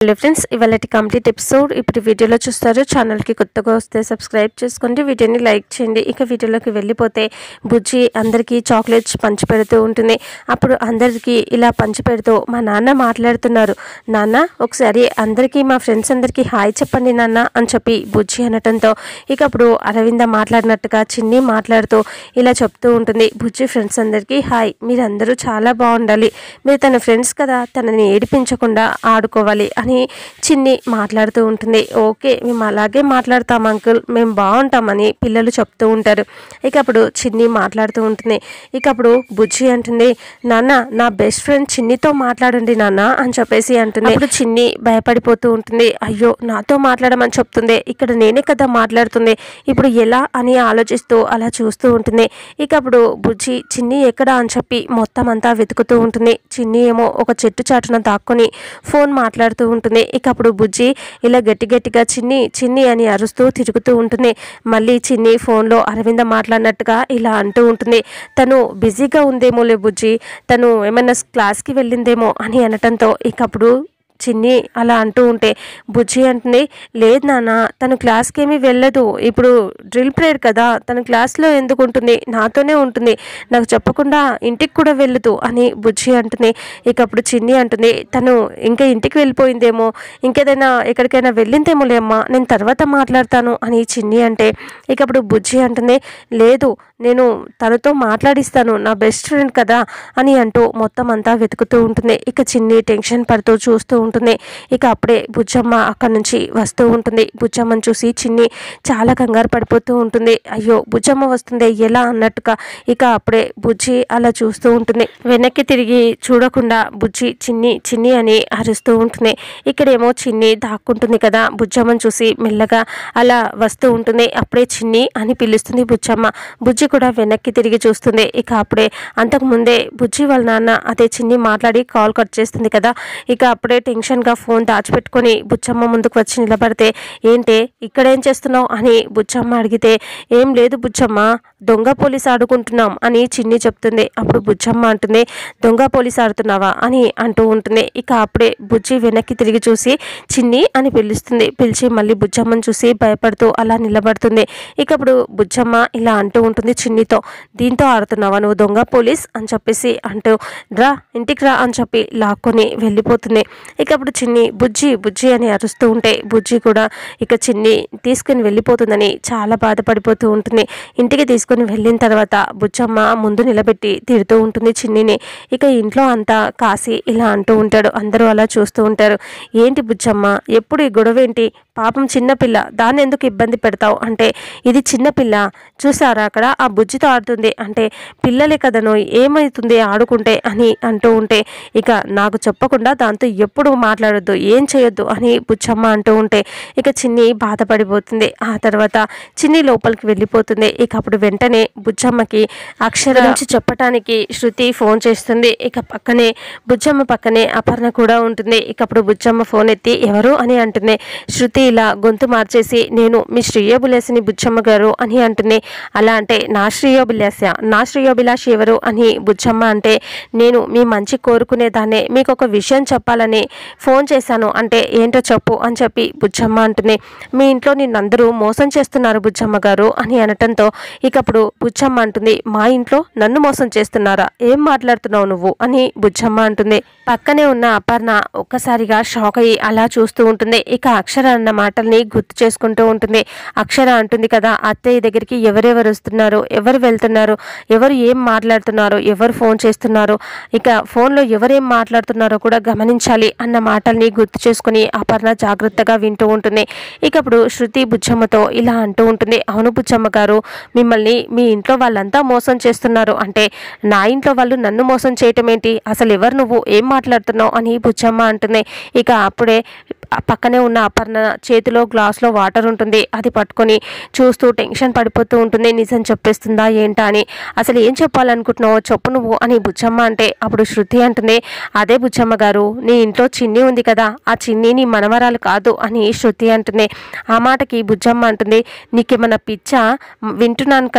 hello friends ఇవాళ complete episode ఇప్పుడు వీడియోలో చూస్తారు ఛానల్కి కొత్తగా వస్తే సబ్స్క్రైబ్ చేసుకోండి వీడియోని లైక్ చేయండి ఇక వీడియోలోకి వెళ్ళిపోతే బుజ్జి అందరికీ చాక్లెట్స్ పంచి పెడుతూ ఉంటుంది అప్పుడు అందరికీ ఇలా పంచి పెడుతూ మా నాన్న మాట్లాడుతున్నారు నాన్న ఒకసారి అందరికీ మా ఫ్రెండ్స్ అందరికీ హాయ్ చెప్పండి నాన్న అని చెప్పి బుజ్జి అనటంతో ఇక అప్పుడు అరవింద మాట్లాడినట్టుగా చిన్ని మాట్లాడుతూ ఇలా చెప్తూ ఉంటుంది బుజ్జి ఫ్రెండ్స్ అందరికీ హాయ్ మీరందరూ చాలా బాగుండాలి మీరు తన ఫ్రెండ్స్ కదా తనని ఏడిపించకుండా ఆడుకోవాలి అని చిన్ని మాట్లాడుతూ ఉంటుంది ఓకే మేము అలాగే మాట్లాడతాం అంకుల్ మేము బాగుంటామని పిల్లలు చెప్తూ ఉంటారు ఇక అప్పుడు చిన్ని మాట్లాడుతూ ఉంటుంది ఇక అప్పుడు బుజ్జి అంటుంది నాన్న నా బెస్ట్ ఫ్రెండ్ చిన్నితో మాట్లాడండి నాన్న అని చెప్పేసి అంటుంది అప్పుడు చిన్ని భయపడిపోతూ ఉంటుంది అయ్యో నాతో మాట్లాడమని చెప్తుంది ఇక్కడ నేనే కదా మాట్లాడుతుంది ఇప్పుడు ఎలా అని ఆలోచిస్తూ అలా చూస్తూ ఉంటుంది ఇక అప్పుడు బుజ్జి చిన్ని ఎక్కడ అని చెప్పి మొత్తం అంతా వెతుకుతూ ఉంటుంది చిన్ని ఏమో ఒక చెట్టు చాటున దాక్కొని ఫోన్ మాట్లాడుతూ ఉంటుంది ఇక అప్పుడు బుజ్జి ఇలా గట్టి గట్టిగా చిన్ని చిన్ని అని అరుస్తూ తిరుగుతూ ఉంటుంది మళ్ళీ చిన్ని ఫోన్లో అరవింద మాట్లాడినట్టుగా ఇలా అంటూ ఉంటుంది తను బిజీగా ఉందేమోలే బుజ్జి తను ఏమైనా క్లాస్కి వెళ్ళిందేమో అని అనటంతో ఇక అప్పుడు చిన్ని అలా అంటూ ఉంటే బుజ్జి అంటుంది లేదు నాన్న తను క్లాస్కి ఏమీ వెళ్ళదు ఇప్పుడు డ్రిల్ ప్రేయర్ కదా తన క్లాస్లో ఎందుకు ఉంటుంది నాతోనే ఉంటుంది నాకు చెప్పకుండా ఇంటికి కూడా వెళ్ళదు అని బుజ్జి అంటుంది ఇక అప్పుడు చిన్ని అంటుంది తను ఇంకా ఇంటికి వెళ్ళిపోయిందేమో ఇంకేదైనా ఎక్కడికైనా వెళ్ళిందేమోలే అమ్మా నేను తర్వాత మాట్లాడతాను అని చిన్ని అంటే ఇక అప్పుడు బుజ్జి అంటుంది లేదు నేను తనతో మాట్లాడిస్తాను నా బెస్ట్ ఫ్రెండ్ కదా అని అంటూ మొత్తం అంతా వెతుకుతూ ఉంటుంది ఇక చిన్ని టెన్షన్ పడుతూ చూస్తూ ఉంటుంది ఇక అప్పుడే బుజ్జమ్మ అక్కడి నుంచి వస్తూ ఉంటుంది బుజ్జమ్మని చూసి చిన్ని చాలా కంగారు పడిపోతూ ఉంటుంది అయ్యో బుజ్జమ్మ వస్తుంది ఎలా అన్నట్టుగా ఇక అప్పుడే బుజ్జి అలా చూస్తూ ఉంటుంది వెనక్కి తిరిగి చూడకుండా బుజ్జి చిన్ని చిన్ని అని అరుస్తూ ఉంటుంది ఇక్కడేమో చిన్ని దాక్కుంటుంది కదా బుజ్జమ్మని చూసి మెల్లగా అలా వస్తూ ఉంటుంది అప్పుడే చిన్ని అని పిలుస్తుంది బుజ్జమ్మ బుజ్జి కూడా వెనక్కి తిరిగి చూస్తుంది ఇక అప్పుడే అంతకు ముందే బుజ్జి వాళ్ళ నాన్న అదే చిన్ని మాట్లాడి కాల్ కట్ చేస్తుంది కదా ఇక అప్పుడే టెన్షన్గా ఫోన్ దాచిపెట్టుకొని బుచ్చమ్మ ముందుకు వచ్చి నిలబడితే ఏంటే ఇక్కడేం చేస్తున్నావు అని బుచ్చమ్మ అడిగితే ఏం లేదు బుచ్చమ్మ దొంగ పోలీస్ ఆడుకుంటున్నాం అని చిన్ని చెప్తుంది అప్పుడు బుచ్చమ్మ అంటుంది దొంగ పోలీస్ ఆడుతున్నావా అని అంటూ ఉంటుంది ఇక అప్పుడే బుజ్జి వెనక్కి తిరిగి చూసి చిన్ని అని పిలుస్తుంది పిలిచి మళ్ళీ బుజ్జమ్మని చూసి భయపడుతూ అలా నిలబడుతుంది ఇక అప్పుడు బుజ్జమ్మ ఇలా అంటూ ఉంటుంది చిన్నితో దీంతో ఆడుతున్నావా నువ్వు దొంగ పోలీస్ అని చెప్పేసి అంటూ రా ఇంటికి రా అని చెప్పి లాక్కొని వెళ్ళిపోతుంది ఇక అప్పుడు చిన్ని బుజ్జి బుజ్జి అని అరుస్తూ ఉంటే బుజ్జి కూడా ఇక చిన్ని తీసుకుని వెళ్ళిపోతుందని చాలా బాధపడిపోతూ ఉంటుంది ఇంటికి తీసుకుని వెళ్ళిన తర్వాత బుజ్జమ్మ ముందు నిలబెట్టి తిడుతూ ఉంటుంది చిన్నిని ఇక ఇంట్లో అంతా కాసి ఇలా అంటూ ఉంటాడు అందరూ అలా చూస్తూ ఉంటారు ఏంటి బుజ్జమ్మ ఎప్పుడు ఈ గొడవ ఏంటి పాపం చిన్నపిల్ల దాన్ని ఎందుకు ఇబ్బంది పెడతావు అంటే ఇది చిన్నపిల్ల చూసారా అక్కడ ఆ బుజ్జితో ఆడుతుంది అంటే పిల్లలే కదను ఏమవుతుంది ఆడుకుంటే అని అంటూ ఉంటే ఇక నాకు చెప్పకుండా దాంతో ఎప్పుడు మాట్లాడొద్దు ఏం చేయొద్దు అని బుచ్చమ్మ అంటూ ఉంటే ఇక చిన్ని బాధపడిపోతుంది ఆ తర్వాత చిన్ని లోపలికి వెళ్ళిపోతుంది ఇక అప్పుడు వెంటనే బుచ్చమ్మకి అక్షర నుంచి చెప్పటానికి శృతి ఫోన్ చేస్తుంది ఇక పక్కనే బుచ్చమ్మ పక్కనే అపర్ణ కూడా ఉంటుంది ఇక అప్పుడు బుచ్చమ్మ ఫోన్ ఎత్తి ఎవరు అని అంటుంది శృతి ఇలా గొంతు మార్చేసి నేను మీ శ్రేయోభిలాసిని బుచ్చమ్మ గారు అని అంటుంది అలా అంటే నా శ్రేయోభిలాస నా శ్రేయోభిలాష్ ఎవరు అని బుచ్చమ్మ అంటే నేను మీ మంచి కోరుకునేదాన్నే మీకు ఒక విషయం చెప్పాలని ఫోన్ చేశాను అంటే ఏంటో చెప్పు అని చెప్పి బుచ్చమ్మ అంటుంది మీ ఇంట్లో నిన్నందరూ మోసం చేస్తున్నారు బుచ్చమ్మ గారు అని అనటంతో ఇక అప్పుడు బుచ్చమ్మ అంటుంది మా ఇంట్లో నన్ను మోసం చేస్తున్నారా ఏం మాట్లాడుతున్నావు నువ్వు అని బుచ్చమ్మ అంటుంది పక్కనే ఉన్న అపర్ణ ఒక్కసారిగా షాక్ అయ్యి అలా చూస్తూ ఉంటుంది ఇక అక్షర అన్న మాటల్ని గుర్తు చేసుకుంటూ ఉంటుంది అక్షర అంటుంది కదా అత్తయ్య దగ్గరికి ఎవరెవరు వస్తున్నారు ఎవరు వెళ్తున్నారు ఎవరు ఏం మాట్లాడుతున్నారు ఎవరు ఫోన్ చేస్తున్నారు ఇక ఫోన్లో ఎవరేం మాట్లాడుతున్నారో కూడా గమనించాలి అన్న మాటల్ని గుర్తు చేసుకుని అపర్ణ జాగ్రత్తగా వింటూ ఉంటుంది ఇక అప్పుడు శృతి బుచ్చమ్మతో ఇలా అంటూ ఉంటుంది అవును బుచ్చమ్మ గారు మిమ్మల్ని మీ ఇంట్లో వాళ్ళంతా మోసం చేస్తున్నారు అంటే నా ఇంట్లో వాళ్ళు నన్ను మోసం చేయటం ఏంటి అసలు ఎవరు నువ్వు ఏం మాట్లాడుతున్నావు అని బుచ్చమ్మ అంటుంది ఇక అప్పుడే ఆ పక్కనే ఉన్న అపర్ణ చేతిలో గ్లాస్లో వాటర్ ఉంటుంది అది పట్టుకొని చూస్తూ టెన్షన్ పడిపోతూ ఉంటుంది నిజం చెప్పేస్తుందా ఏంటా అని అసలు ఏం చెప్పాలనుకుంటున్నావో చెప్పు నువ్వు అని బుచ్చమ్మ అంటే అప్పుడు శృతి అంటుంది అదే బుచ్చమ్మ గారు నీ ఇంట్లో చిన్ని ఉంది కదా ఆ చిన్ని నీ మనవరాలు కాదు అని శృతి అంటుంది ఆ మాటకి బుజ్జమ్మ అంటుంది నీకేమన్నా పిచ్చా వింటున్నాను కదా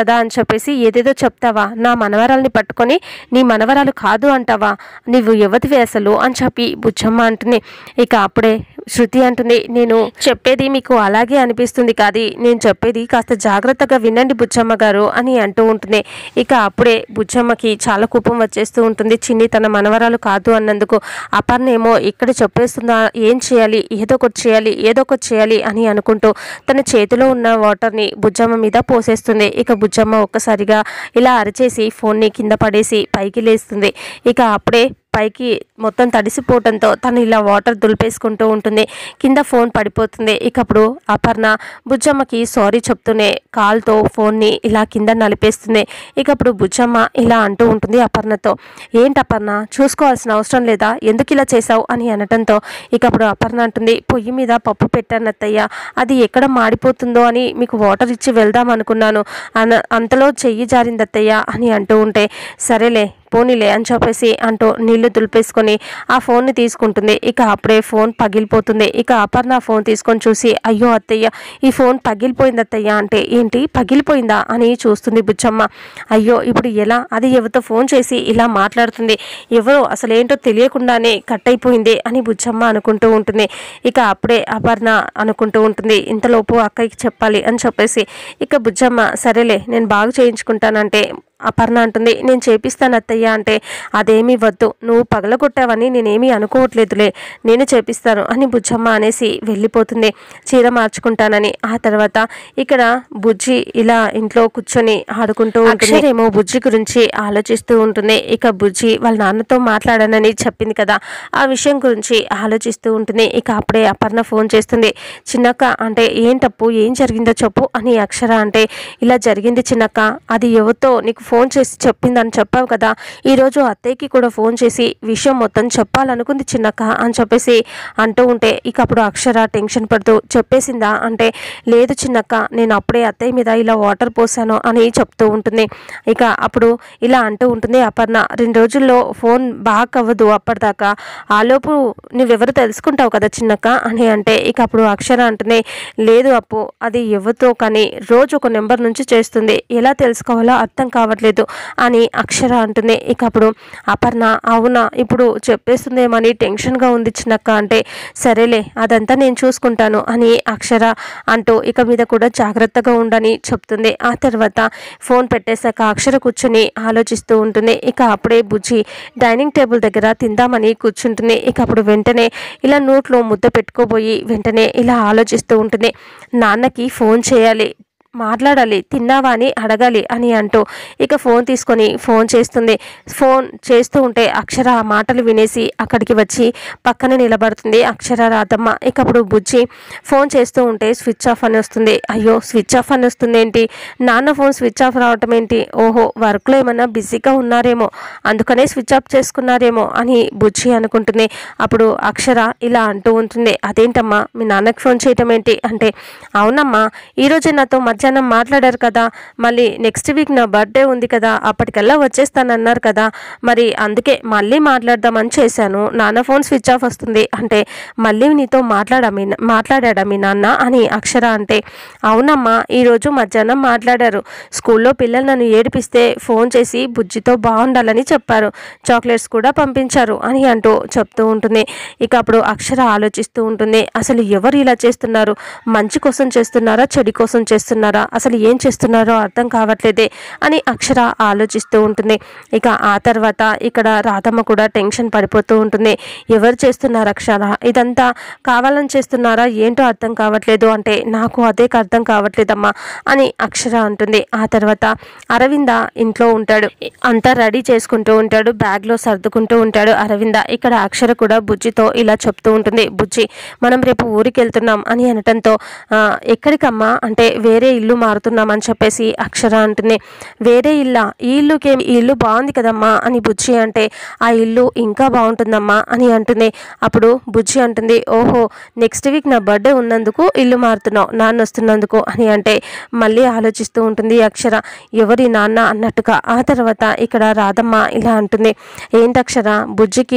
కదా అని చెప్పేసి ఏదేదో చెప్తావా నా మనవరాల్ని పట్టుకొని నీ మనవరాలు కాదు అంటావా నువ్వు యువతివి అసలు అని చెప్పి బుచ్చమ్మ అంటుంది ఇక అప్పుడే శృతి అంటుంది నేను చెప్పేది మీకు అలాగే అనిపిస్తుంది కాదు నేను చెప్పేది కాస్త జాగ్రత్తగా వినండి బుచ్చమ్మ గారు అని అంటూ ఉంటుంది ఇక అప్పుడే బుచ్చమ్మకి చాలా కోపం వచ్చేస్తూ ఉంటుంది చిన్ని తన మనవరాలు కాదు అన్నందుకు అపర్ణేమో ఇక్కడ చెప్పేస్తుందా ఏం చేయాలి ఏదో ఒకటి చేయాలి ఏదో ఒకటి చేయాలి అని అనుకుంటూ తన చేతిలో ఉన్న వాటర్ని బుజ్జమ్మ మీద పోసేస్తుంది ఇక బుజ్జమ్మ ఒక్కసారిగా ఇలా అరిచేసి ఫోన్ని కింద పడేసి పైకి లేస్తుంది ఇక అప్పుడే పైకి మొత్తం తడిసిపోవడంతో తను ఇలా వాటర్ దులిపేసుకుంటూ ఉంటుంది కింద ఫోన్ పడిపోతుంది ఇక అప్పుడు అపర్ణ బుజ్జమ్మకి సారీ చెప్తూనే కాల్తో ఫోన్ని ఇలా కింద నలిపేస్తుంది ఇక అప్పుడు బుజ్జమ్మ ఇలా అంటూ ఉంటుంది అపర్ణతో ఏంటి అపర్ణ చూసుకోవాల్సిన అవసరం లేదా ఎందుకు ఇలా చేసావు అని అనటంతో ఇక అప్పుడు అపర్ణ అంటుంది పొయ్యి మీద పప్పు పెట్టాను అత్తయ్య అది ఎక్కడ మాడిపోతుందో అని మీకు వాటర్ ఇచ్చి వెళ్దాం అనుకున్నాను అన అంతలో చెయ్యి జారింది అత్తయ్య అని అంటూ ఉంటే సరేలే పోనీలే అని చెప్పేసి అంటూ నీళ్లు దులిపేసుకొని ఆ ఫోన్ని తీసుకుంటుంది ఇక అప్పుడే ఫోన్ పగిలిపోతుంది ఇక అపర్ణ ఫోన్ తీసుకొని చూసి అయ్యో అత్తయ్య ఈ ఫోన్ పగిలిపోయింది అత్తయ్య అంటే ఏంటి పగిలిపోయిందా అని చూస్తుంది బుచ్చమ్మ అయ్యో ఇప్పుడు ఎలా అది ఎవరితో ఫోన్ చేసి ఇలా మాట్లాడుతుంది ఎవరో అసలు ఏంటో తెలియకుండానే కట్ అయిపోయింది అని బుచ్చమ్మ అనుకుంటూ ఉంటుంది ఇక అప్పుడే అపర్ణ అనుకుంటూ ఉంటుంది ఇంతలోపు అక్కకి చెప్పాలి అని చెప్పేసి ఇక బుజ్జమ్మ సరేలే నేను బాగు చేయించుకుంటానంటే అపర్ణ అంటుంది నేను చేపిస్తాను అత్తయ్య అంటే అదేమీ వద్దు నువ్వు పగలగొట్టావని నేనేమీ అనుకోవట్లేదులే నేను చేపిస్తాను అని బుజ్జమ్మ అనేసి వెళ్ళిపోతుంది చీర మార్చుకుంటానని ఆ తర్వాత ఇక్కడ బుజ్జి ఇలా ఇంట్లో కూర్చొని ఆడుకుంటూ ఉంటుంది ఏమో బుజ్జి గురించి ఆలోచిస్తూ ఉంటుంది ఇక బుజ్జి వాళ్ళ నాన్నతో మాట్లాడానని చెప్పింది కదా ఆ విషయం గురించి ఆలోచిస్తూ ఉంటుంది ఇక అప్పుడే అపర్ణ ఫోన్ చేస్తుంది చిన్నక్క అంటే ఏంటప్పు ఏం జరిగిందో చెప్పు అని అక్షర అంటే ఇలా జరిగింది చిన్నక్క అది ఎవరితో నీకు ఫోన్ చేసి చెప్పిందని చెప్పావు కదా ఈరోజు అత్తయ్యకి కూడా ఫోన్ చేసి విషయం మొత్తం చెప్పాలనుకుంది చిన్నక్క అని చెప్పేసి అంటూ ఉంటే ఇక అప్పుడు అక్షర టెన్షన్ పడుతూ చెప్పేసిందా అంటే లేదు చిన్నక్క నేను అప్పుడే అత్తయ్య మీద ఇలా వాటర్ పోసాను అని చెప్తూ ఉంటుంది ఇక అప్పుడు ఇలా అంటూ ఉంటుంది అపర్ణ రెండు రోజుల్లో ఫోన్ బాగా అవ్వదు అప్పటిదాకా ఆలోపు నువ్వెవరు తెలుసుకుంటావు కదా చిన్నక్క అని అంటే ఇక అప్పుడు అక్షర అంటూనే లేదు అప్పు అది ఎవరితో కానీ రోజు ఒక నెంబర్ నుంచి చేస్తుంది ఎలా తెలుసుకోవాలో అర్థం కావట్లేదు అని అక్షర అంటుంది ఇక అప్పుడు అపర్ణ అవునా ఇప్పుడు చెప్పేస్తుందేమని టెన్షన్గా ఉంది చిన్నక్క అంటే సరేలే అదంతా నేను చూసుకుంటాను అని అక్షర అంటూ ఇక మీద కూడా జాగ్రత్తగా ఉండని చెప్తుంది ఆ తర్వాత ఫోన్ పెట్టేశాక అక్షర కూర్చొని ఆలోచిస్తూ ఉంటుంది ఇక అప్పుడే బుజ్జి డైనింగ్ టేబుల్ దగ్గర తిందామని కూర్చుంటుంది ఇక అప్పుడు వెంటనే ఇలా నోట్లో ముద్ద పెట్టుకోబోయి వెంటనే ఇలా ఆలోచిస్తూ ఉంటుంది నాన్నకి ఫోన్ చేయాలి మాట్లాడాలి తిన్నావా అని అడగాలి అని అంటూ ఇక ఫోన్ తీసుకొని ఫోన్ చేస్తుంది ఫోన్ చేస్తూ ఉంటే అక్షర ఆ మాటలు వినేసి అక్కడికి వచ్చి పక్కన నిలబడుతుంది అక్షర రాధమ్మ ఇక అప్పుడు బుజ్జి ఫోన్ చేస్తూ ఉంటే స్విచ్ ఆఫ్ అని వస్తుంది అయ్యో స్విచ్ ఆఫ్ అని వస్తుంది ఏంటి నాన్న ఫోన్ స్విచ్ ఆఫ్ రావటం ఏంటి ఓహో వర్క్లో ఏమన్నా బిజీగా ఉన్నారేమో అందుకనే స్విచ్ ఆఫ్ చేసుకున్నారేమో అని బుజ్జి అనుకుంటుంది అప్పుడు అక్షర ఇలా అంటూ ఉంటుంది అదేంటమ్మా మీ నాన్నకి ఫోన్ చేయటం ఏంటి అంటే అవునమ్మా ఈరోజే నాతో మధ్యాహ్నం మాట్లాడారు కదా మళ్ళీ నెక్స్ట్ వీక్ నా బర్త్డే ఉంది కదా అప్పటికల్లా వచ్చేస్తానన్నారు కదా మరి అందుకే మళ్ళీ మాట్లాడదామని చేశాను నాన్న ఫోన్ స్విచ్ ఆఫ్ వస్తుంది అంటే మళ్ళీ నీతో మాట్లాడా మీ మాట్లాడాడా మీ నాన్న అని అక్షర అంటే అవునమ్మా ఈరోజు మధ్యాహ్నం మాట్లాడారు స్కూల్లో పిల్లలు నన్ను ఏడిపిస్తే ఫోన్ చేసి బుజ్జితో బాగుండాలని చెప్పారు చాక్లెట్స్ కూడా పంపించారు అని అంటూ చెప్తూ ఉంటుంది ఇక అప్పుడు అక్షర ఆలోచిస్తూ ఉంటుంది అసలు ఎవరు ఇలా చేస్తున్నారు మంచి కోసం చేస్తున్నారా చెడు కోసం చేస్తున్నారా అసలు ఏం చేస్తున్నారో అర్థం కావట్లేదే అని అక్షర ఆలోచిస్తూ ఉంటుంది ఇక ఆ తర్వాత ఇక్కడ రాధమ్మ కూడా టెన్షన్ పడిపోతూ ఉంటుంది ఎవరు చేస్తున్నారు అక్షర ఇదంతా కావాలని చేస్తున్నారా ఏంటో అర్థం కావట్లేదు అంటే నాకు అదే అర్థం కావట్లేదమ్మా అని అక్షర అంటుంది ఆ తర్వాత అరవింద ఇంట్లో ఉంటాడు అంతా రెడీ చేసుకుంటూ ఉంటాడు బ్యాగ్లో సర్దుకుంటూ ఉంటాడు అరవింద ఇక్కడ అక్షర కూడా బుజ్జితో ఇలా చెప్తూ ఉంటుంది బుజ్జి మనం రేపు ఊరికి వెళ్తున్నాం అని అనటంతో "ఆ, ఎక్కడికమ్మా అంటే వేరే ఇల్లు మారుతున్నాం అని చెప్పేసి అక్షర అంటుంది వేరే ఇల్లా ఈ ఇల్లుకి ఈ ఇల్లు బాగుంది కదమ్మా అని బుజ్జి అంటే ఆ ఇల్లు ఇంకా బాగుంటుందమ్మా అని అంటుంది అప్పుడు బుజ్జి అంటుంది ఓహో నెక్స్ట్ వీక్ నా బర్త్డే ఉన్నందుకు ఇల్లు మారుతున్నావు నాన్న వస్తున్నందుకు అని అంటే మళ్ళీ ఆలోచిస్తూ ఉంటుంది అక్షర ఎవరి నాన్న అన్నట్టుగా ఆ తర్వాత ఇక్కడ రాధమ్మ ఇలా అంటుంది ఏంటి అక్షర బుజ్జికి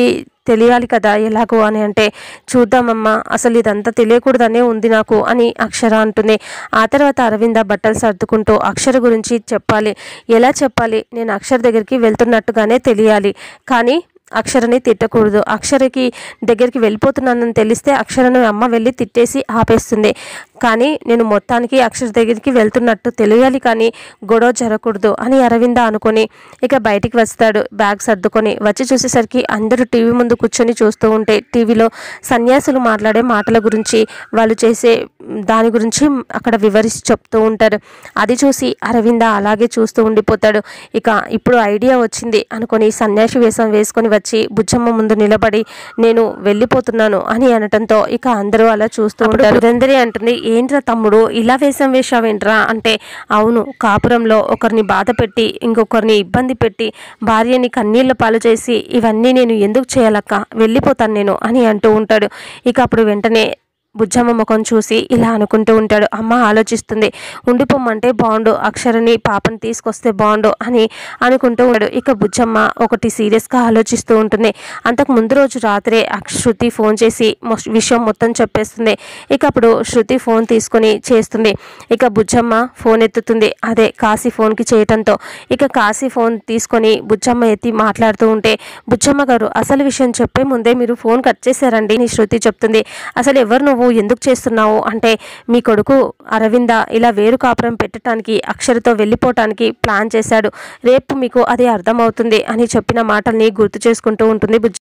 తెలియాలి కదా ఎలాగో అని అంటే చూద్దామమ్మా అసలు ఇదంతా తెలియకూడదనే ఉంది నాకు అని అక్షర అంటుంది ఆ తర్వాత అరవింద బట్టలు సర్దుకుంటూ అక్షర గురించి చెప్పాలి ఎలా చెప్పాలి నేను అక్షర దగ్గరికి వెళ్తున్నట్టుగానే తెలియాలి కానీ అక్షరని తిట్టకూడదు అక్షరకి దగ్గరికి వెళ్ళిపోతున్నానని తెలిస్తే అక్షరను అమ్మ వెళ్ళి తిట్టేసి ఆపేస్తుంది కానీ నేను మొత్తానికి అక్షర దగ్గరికి వెళ్తున్నట్టు తెలియాలి కానీ గొడవ జరగకూడదు అని అరవింద అనుకొని ఇక బయటికి వస్తాడు బ్యాగ్ సర్దుకొని వచ్చి చూసేసరికి అందరూ టీవీ ముందు కూర్చొని చూస్తూ ఉంటే టీవీలో సన్యాసులు మాట్లాడే మాటల గురించి వాళ్ళు చేసే దాని గురించి అక్కడ వివరించి చెప్తూ ఉంటారు అది చూసి అరవింద అలాగే చూస్తూ ఉండిపోతాడు ఇక ఇప్పుడు ఐడియా వచ్చింది అనుకొని సన్యాసి వేషం వేసుకొని వచ్చి బుజ్జమ్మ ముందు నిలబడి నేను వెళ్ళిపోతున్నాను అని అనటంతో ఇక అందరూ అలా చూస్తూ ఉంటారు పురందరి అంటుంది ఏంట్రా తమ్ముడు ఇలా వేషం వేశావేంట్రా అంటే అవును కాపురంలో ఒకరిని బాధ పెట్టి ఇంకొకరిని ఇబ్బంది పెట్టి భార్యని కన్నీళ్ల పాలు చేసి ఇవన్నీ నేను ఎందుకు చేయాలక్క వెళ్ళిపోతాను నేను అని అంటూ ఉంటాడు ఇక అప్పుడు వెంటనే బుజ్జమ్మ ముఖం చూసి ఇలా అనుకుంటూ ఉంటాడు అమ్మ ఆలోచిస్తుంది ఉండిపోమ్మంటే బాగుండు అక్షరని పాపని తీసుకొస్తే బాగుండు అని అనుకుంటూ ఉంటాడు ఇక బుజ్జమ్మ ఒకటి సీరియస్గా ఆలోచిస్తూ ఉంటుంది అంతకు ముందు రోజు రాత్రే అక్ష- శృతి ఫోన్ చేసి మొ- విషయం మొత్తం చెప్పేస్తుంది ఇక అప్పుడు శృతి ఫోన్ తీసుకొని చేస్తుంది ఇక బుజ్జమ్మ ఫోన్ ఎత్తుతుంది అదే కాశీ ఫోన్కి చేయటంతో ఇక కాశీ ఫోన్ తీసుకొని బుజ్జమ్మ ఎత్తి మాట్లాడుతూ ఉంటే బుజ్జమ్మ గారు అసలు విషయం చెప్పే ముందే మీరు ఫోన్ కట్ చేశారండి నీ శృతి చెప్తుంది అసలు ఎవరు నువ్వు ఎందుకు చేస్తున్నావు అంటే మీ కొడుకు అరవింద ఇలా వేరు కాపురం పెట్టడానికి అక్షరతో వెళ్ళిపోవటానికి ప్లాన్ చేశాడు రేపు మీకు అది అర్థమవుతుంది అని చెప్పిన మాటల్ని గుర్తు చేసుకుంటూ ఉంటుంది బుజ్జ